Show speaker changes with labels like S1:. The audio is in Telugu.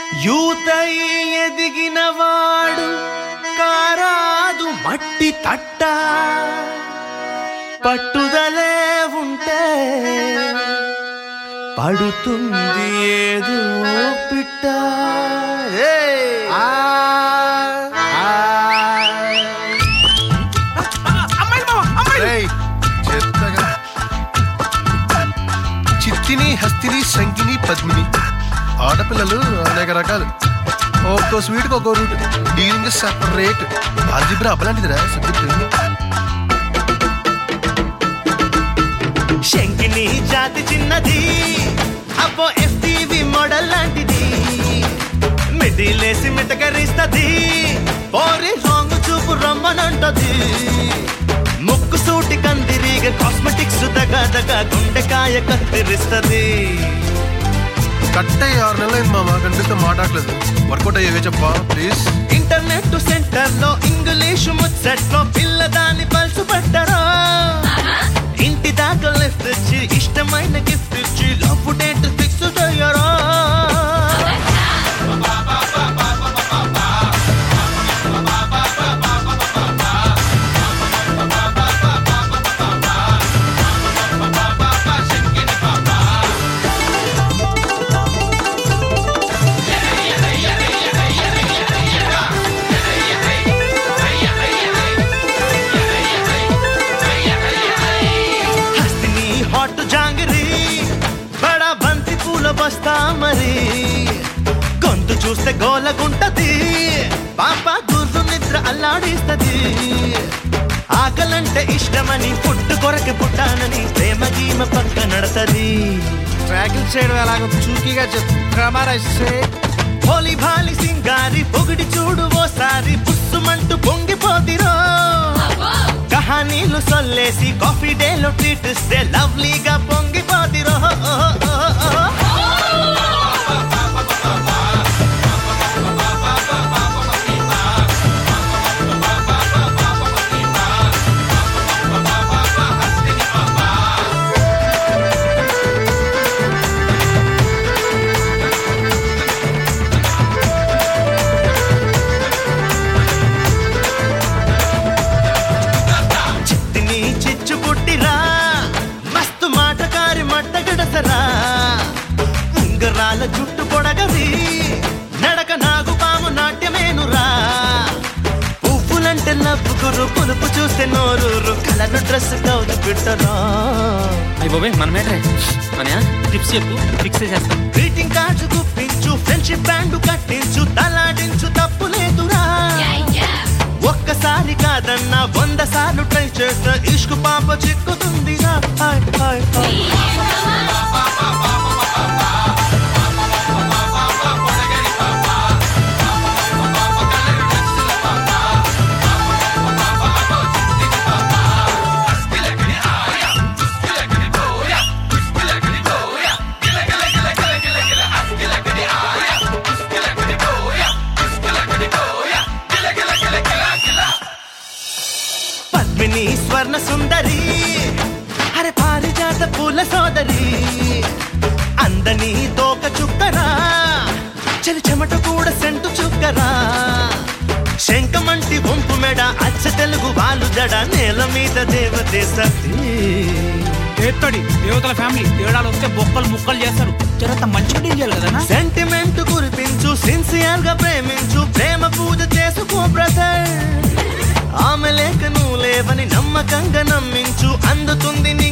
S1: యూతై ఎదిగినవాడు కారాదు మట్టి తట్ట పట్టుదలే ఉంటే పడుతుంది ఏదో పిట్ట ఏయ్!
S2: రేయ్, చెత్తగా. చిత్తిని హస్తిని శంకిని పద్మిని ఆడపిల్లలు అనేక రకాలు ఒక్కో స్వీట్కి ఒక్కో రూట్ డీలింగ్ సపరేట్ ఆల్జిబ్రా అబ్బలాంటిదిరా సబ్జెక్ట్
S1: శంకిని జాతి చిన్నది అబ్బో ఎఫ్టీవీ మోడల్ లాంటిది మిడిలేసి మిటకరిస్తది పోరి రాంగ్ చూపు రమ్మనంటది ముక్కు సూటి కందిరీగ కాస్మెటిక్స్ దగా దగా గుండెకాయ కత్తిరిస్తది
S2: కట్ అయ్యి ఆరు నెలలు అయింది మామ కనిపిస్తే మాట్లాడలేదు వర్కౌట్ అయ్యేవే చెప్పా ప్లీజ్
S1: ఇంటర్నెట్ సెంటర్ లో ఇంగ్లీషు ముచ్చట్లో పిల్లదాన్ని పల్సు పట్టరా ఇంటి దాకా లిఫ్ట్ ఇచ్చి ఇష్టమైన గిఫ్ట్ ఇచ్చి లవ్ డేట్ ఫిక్స్ చేయరా హస్తిని హాట్ జాంగిరి బడా బంతి పూల బస్తా మరి గొంతు చూస్తే గోలగుంటది పాప గుర్రు నిద్ర అల్లాడిస్తది ఆకలంటే ఇష్టమని పుట్టు కొరక పుట్టానని ప్రేమ గీమ పక్క నడతది
S3: ట్రాకిల్ చేయడం ఎలాగో చూకీగా చెప్పు క్రమరైస్తే
S1: హోలీ భాలి సింగారి పొగిడి చూడు ఓసారి పుస్సుమంటూ పొంగిపోతిరో కహానీలు సొల్లేసి కాఫీ డేలో ట్రీట్ ఇస్తే లవ్లీగా పొంగిపోతిరో చిత్తిని చిచ్చు పుట్టిరా మస్తు మాటకారి మట్టగడసరా ఉంగరాల జుట్టు పొడగది నడక నాగు పాము నాట్యమేనురా పువ్వులంటే నవ్వుకురు పులుపు చూస్తే నోరూరు కలర్ డ్రెస్ కౌలు పెట్టరా
S4: అయ్యి బాబాయ్ మన మేటరే మనయా టిప్స్ చెప్పు ఫిక్స్ చేస్తాం
S1: గ్రీటింగ్ కార్డ్స్ గుప్పించు ఫ్రెండ్షిప్ బ్యాండ్ కట్టించు తలాడించు తప్పు లేదురా ఒక్కసారి కాదన్నా వంద సార్లు ట్రై చేస్తే ఇష్కు పాప చిక్కుతుందిరా హాయ్ హాయ్ హాయ్ పద్మిని స్వర్ణ సుందరి అరే పారిజాత పూల సోదరి అందని దోక చుక్కరా చలి చెమట కూడా సెంటు చుక్కరా శంఖమంటి వంపు మెడ అచ్చ తెలుగు వాళ్ళు జడ నేల మీద దేవతే సతీ
S4: చేస్తాడు దేవతల ఫ్యామిలీ తేడాలు వస్తే బొక్కలు ముక్కలు చేస్తారు జరంత మంచిగా డీల్ చేయాలి కదా
S1: సెంటిమెంట్ కురిపించు సిన్సియర్ గా ప్రేమించు ప్రేమ పూజ చేసుకో బ్రదర్ ఆమె లేక నువ్వు లేవని నమ్మకంగా నమ్మించు అందుతుంది నీ